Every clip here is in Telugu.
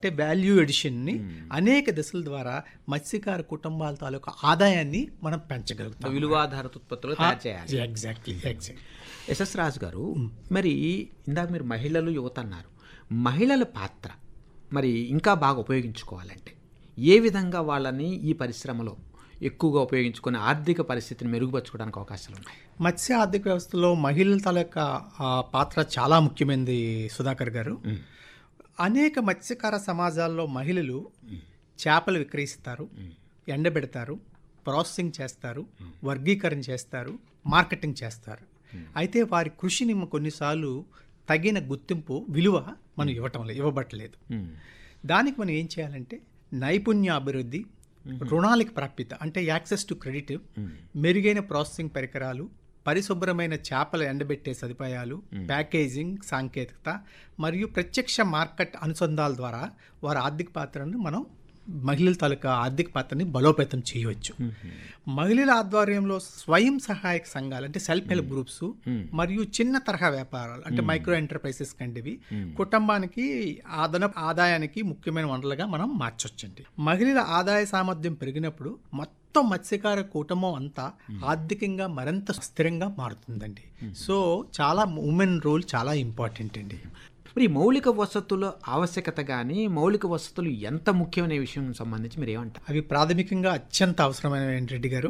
అంటే వాల్యూ ఎడిషన్ని అనేక దశల ద్వారా మత్స్యకార కుటుంబాల తాలూకా ఆదాయాన్ని మనం పెంచగలుగుతాం విలువాధారిత ఉత్పత్తులు తయారు చేయాలి ఎగ్జాక్ట్లీ ఎగ్జాక్ట్ ఎస్ఎస్ రాజు గారు మరి ఇందాక మీరు మహిళలు యువత అన్నారు మహిళల పాత్ర మరి ఇంకా బాగా ఉపయోగించుకోవాలంటే ఏ విధంగా వాళ్ళని ఈ పరిశ్రమలో ఎక్కువగా ఉపయోగించుకొని ఆర్థిక పరిస్థితిని మెరుగుపరచుకోవడానికి అవకాశాలు ఉన్నాయి మత్స్య ఆర్థిక వ్యవస్థలో మహిళల తాలూకా ఆ, పాత్ర చాలా ముఖ్యమైనది సుధాకర్ గారు అనేక మత్స్యకార సమాజాల్లో మహిళలు చేపలు విక్రయిస్తారు ఎండబెడతారు ప్రాసెసింగ్ చేస్తారు వర్గీకరణ చేస్తారు మార్కెటింగ్ చేస్తారు అయితే వారి కృషిని కొన్నిసార్లు తగిన గుర్తింపు విలువ మనం ఇవ్వటం లేదు ఇవ్వబట్టలేదు దానికి మనం ఏం చేయాలంటే నైపుణ్య అభివృద్ధి రుణాలకు ప్రాప్యత అంటే యాక్సెస్ టు క్రెడిట్ మెరుగైన ప్రాసెసింగ్ పరికరాలు పరిశుభ్రమైన చేపలు ఎండబెట్టే సదుపాయాలు ప్యాకేజింగ్ సాంకేతికత మరియు ప్రత్యక్ష మార్కెట్ అనుసంధాల ద్వారా వారి ఆర్థిక పాత్రను మనం మహిళల తాలూకా ఆర్థిక పాత్రని బలోపేతం చేయవచ్చు మహిళల ఆధ్వర్యంలో స్వయం సహాయక సంఘాలు అంటే సెల్ఫ్ హెల్ప్ గ్రూప్స్ మరియు చిన్న తరహా వ్యాపారాలు అంటే మైక్రో ఎంటర్ప్రైజెస్ కంటివి కుటుంబానికి అదనపు ఆదాయానికి ముఖ్యమైన వనరులుగా మనం మార్చొచ్చండి మహిళల ఆదాయ సామర్థ్యం పెరిగినప్పుడు మొత్తం మత్స్యకార కుటుంబం అంతా ఆర్థికంగా మరింత స్థిరంగా మారుతుందండి సో చాలా ఉమెన్ రోల్ చాలా ఇంపార్టెంట్ అండి మరి ఈ మౌలిక వసతుల ఆవశ్యకత కానీ మౌలిక వసతులు ఎంత ముఖ్యమైన విషయం సంబంధించి మీరు ఏమంటారు అవి ప్రాథమికంగా అత్యంత అవసరమైన రెడ్డి గారు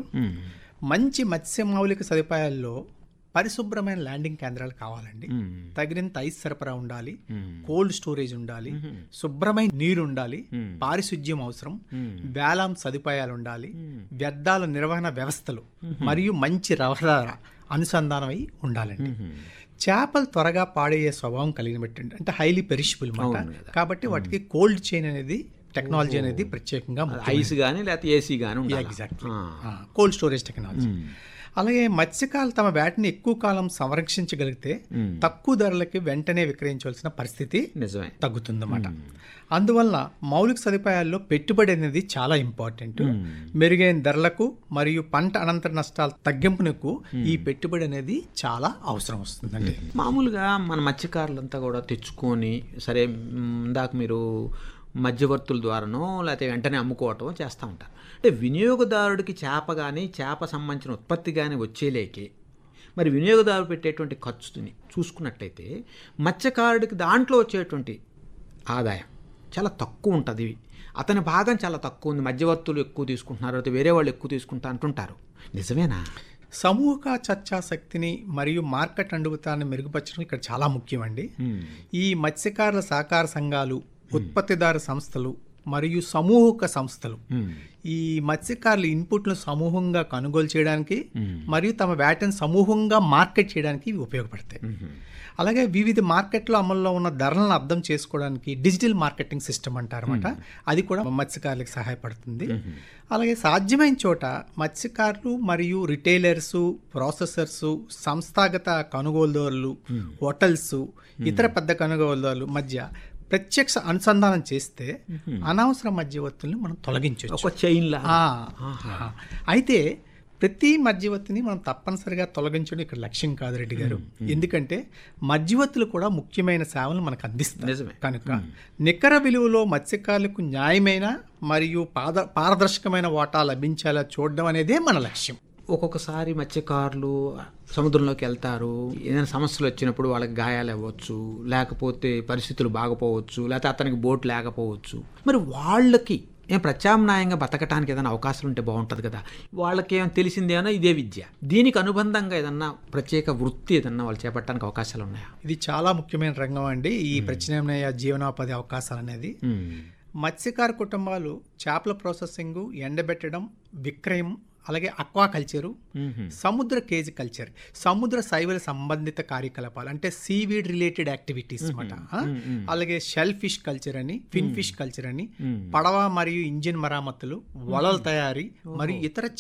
మంచి మత్స్య మౌలిక సదుపాయాల్లో పరిశుభ్రమైన ల్యాండింగ్ కేంద్రాలు కావాలండి తగినంత ఐస్ సరఫరా ఉండాలి కోల్డ్ స్టోరేజ్ ఉండాలి శుభ్రమైన నీరు ఉండాలి పారిశుధ్యం అవసరం వేలాం సదుపాయాలు ఉండాలి వ్యర్థాల నిర్వహణ వ్యవస్థలు మరియు మంచి రహదార అనుసంధానం అయి ఉండాలండి చేపలు త్వరగా పాడయ్యే స్వభావం కలిగిన పెట్టండి అంటే హైలీ పెరిషబుల్ మాట కాబట్టి వాటికి కోల్డ్ చైన్ అనేది టెక్నాలజీ అనేది ప్రత్యేకంగా ఐస్ కానీ లేకపోతే ఏసీ కానీ ఉండాలి ఎగ్జాక్ట్లీ కోల్డ్ స్టోరేజ్ టెక్నాలజీ అలాగే మత్స్యకారులు తమ వేటని ఎక్కువ కాలం సంరక్షించగలిగితే తక్కువ ధరలకి వెంటనే విక్రయించవలసిన పరిస్థితి నిజమే తగ్గుతుందన్నమాట అందువల్ల మౌలిక సదుపాయాల్లో పెట్టుబడి అనేది చాలా ఇంపార్టెంట్ మెరుగైన ధరలకు మరియు పంట అనంతర నష్టాల తగ్గింపునకు ఈ పెట్టుబడి అనేది చాలా అవసరం వస్తుందండి మామూలుగా మన మత్స్యకారులంతా కూడా తెచ్చుకొని సరే మ్, ఇందాక మీరు మధ్యవర్తుల ద్వారానో లేకపోతే వెంటనే అమ్ముకోవటం చేస్తూ ఉంటారు అంటే వినియోగదారుడికి చేప కానీ చేప సంబంధించిన ఉత్పత్తి కానీ వచ్చేలేకే మరి వినియోగదారుడు పెట్టేటువంటి ఖర్చుని చూసుకున్నట్లయితే మత్స్యకారుడికి దాంట్లో వచ్చేటువంటి ఆదాయం చాలా తక్కువ ఉంటుంది అతని భాగం చాలా తక్కువ ఉంది మధ్యవర్తులు ఎక్కువ తీసుకుంటున్నారు అయితే వేరే వాళ్ళు ఎక్కువ తీసుకుంటా అంటుంటారు నిజమేనా సమూహ చర్చా శక్తిని మరియు మార్కెట్ అండుగుతాన్ని మెరుగుపరచడం ఇక్కడ చాలా ముఖ్యమండి ఈ మత్స్యకారుల సహకార సంఘాలు ఉత్పత్తిదారు సంస్థలు మరియు సమూహక సంస్థలు ఈ మత్స్యకారుల ఇన్పుట్లను సమూహంగా కొనుగోలు చేయడానికి మరియు తమ వేటను సమూహంగా మార్కెట్ చేయడానికి ఇవి ఉపయోగపడతాయి అలాగే వివిధ మార్కెట్లో అమల్లో ఉన్న ధరలను అర్థం చేసుకోవడానికి డిజిటల్ మార్కెటింగ్ సిస్టమ్ అంటారన్నమాట అది కూడా మత్స్యకారులకు సహాయపడుతుంది అలాగే సాధ్యమైన చోట మత్స్యకారులు మరియు రిటైలర్స్ ప్రాసెసర్స్ సంస్థాగత కొనుగోలుదారులు హోటల్స్ ఇతర పెద్ద కొనుగోలుదారులు మధ్య ప్రత్యక్ష అనుసంధానం చేస్తే అనవసర మధ్యవర్తుల్ని మనం తొలగించవచ్చు ఒక చైన్లా ఆ, ఆ. అయితే ప్రతి మధ్యవర్తిని మనం తప్పనిసరిగా తొలగించడం ఇక్కడ లక్ష్యం కాదు రెడ్డి గారు ఎందుకంటే మధ్యవర్తులు కూడా ముఖ్యమైన సేవలు మనకు అందిస్తారు నిజమే. కనుక నికర విలువలో మత్స్యకారులకు న్యాయమైన మరియు పాద పారదర్శకమైన వాటా లభించేలా చూడడం అనేదే మన లక్ష్యం ఒక్కొక్కసారి మత్స్యకారులు సముద్రంలోకి వెళ్తారు ఏదైనా సమస్యలు వచ్చినప్పుడు వాళ్ళకి గాయాలు అవ్వచ్చు లేకపోతే పరిస్థితులు బాగపోవచ్చు లేకపోతే అతనికి బోట్ లేకపోవచ్చు మరి వాళ్ళకి ఏం ప్రత్యామ్నాయంగా బతకడానికి ఏదైనా అవకాశాలు ఉంటే బాగుంటుంది కదా వాళ్ళకి ఏం తెలిసిందేమన్నా ఇదే విద్య దీనికి అనుబంధంగా ఏదన్నా ప్రత్యేక వృత్తి ఏదన్నా వాళ్ళు చేపట్టడానికి అవకాశాలు ఉన్నాయా ఇది చాలా ముఖ్యమైన రంగం అండి ఈ ప్రత్యామ్నాయ జీవనోపాధి అవకాశాలు అనేది మత్స్యకార కుటుంబాలు చేపల ప్రాసెసింగ్ ఎండబెట్టడం విక్రయం అలాగే అక్వా కల్చరు సముద్ర కేజ్ కల్చర్ సముద్ర శైవల సంబంధిత కార్యకలాపాలు అంటే సీవీడ్ రిలేటెడ్ యాక్టివిటీస్ అనమాట అలాగే షెల్ ఫిష్ కల్చర్ అని ఫిన్ ఫిష్ కల్చర్ అని పడవ మరియు ఇంజిన్ మరామతులు వలల తయారీ మరియు ఇతర